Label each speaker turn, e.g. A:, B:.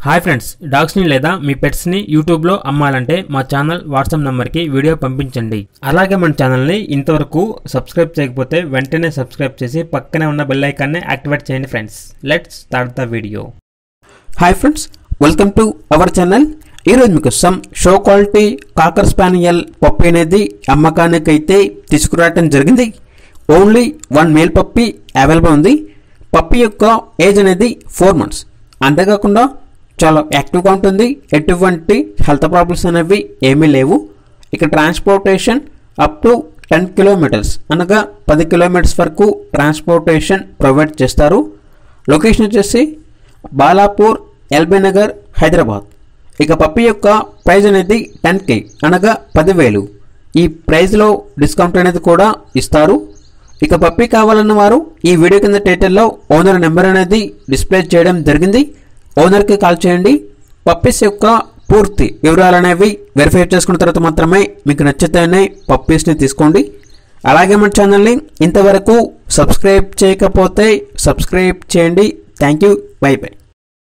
A: hi friends డాగ్స్ని లేదా మీ పెట్స్ని యూట్యూబ్లో అమ్మాలంటే మా ఛానల్ వాట్సాప్ నెంబర్కి వీడియో పంపించండి అలాగే మన ఛానల్ని ఇంతవరకు సబ్స్క్రైబ్ చేయకపోతే వెంటనే సబ్స్క్రైబ్ చేసి పక్కనే ఉన్న బెల్ ఐకాన్ని యాక్టివేట్ చేయండి friends let's start the video
B: hi friends welcome to our channel ఈరోజు మీకు some show quality cocker spaniel puppy అనేది అమ్మకానికి అయితే తీసుకురావడం జరిగింది only one male puppy available ఉంది పప్పి యొక్క ఏజ్ అనేది ఫోర్ మంత్స్ అంతేకాకుండా చాలా యాక్టివ్గా ఉంటుంది ఎటువంటి హెల్త్ ప్రాబ్లమ్స్ అనేవి ఏమీ లేవు ఇక transportation up to ten kilometres అనగా పది కిలోమీటర్స్ వరకు ట్రాన్స్పోర్టేషన్ ప్రొవైడ్ చేస్తారు లొకేషన్ వచ్చేసి బాలాపూర్ ఎల్బీ నగర్ హైదరాబాద్ ఇక పప్పి యొక్క ప్రైజ్ అనేది టెన్ కే అనగా పదివేలు ఈ ప్రైజ్లో డిస్కౌంట్ అనేది కూడా ఇస్తారు ఇక పప్పి కావాలన్న వారు ఈ వీడియో కింద టైటిల్లో ఓనర్ నెంబర్ అనేది డిస్ప్లే చేయడం జరిగింది ఓనర్కి కాల్ చేయండి పప్పీస్ యొక్క పూర్తి వివరాలు అనేవి వెరిఫై చేసుకున్న తర్వాత మాత్రమే మీకు నచ్చితేనే పప్పీస్ని తీసుకోండి అలాగే మన ఛానల్ని ఇంతవరకు సబ్స్క్రైబ్ చేయకపోతే సబ్స్క్రైబ్ చేయండి థ్యాంక్ యూ బై బై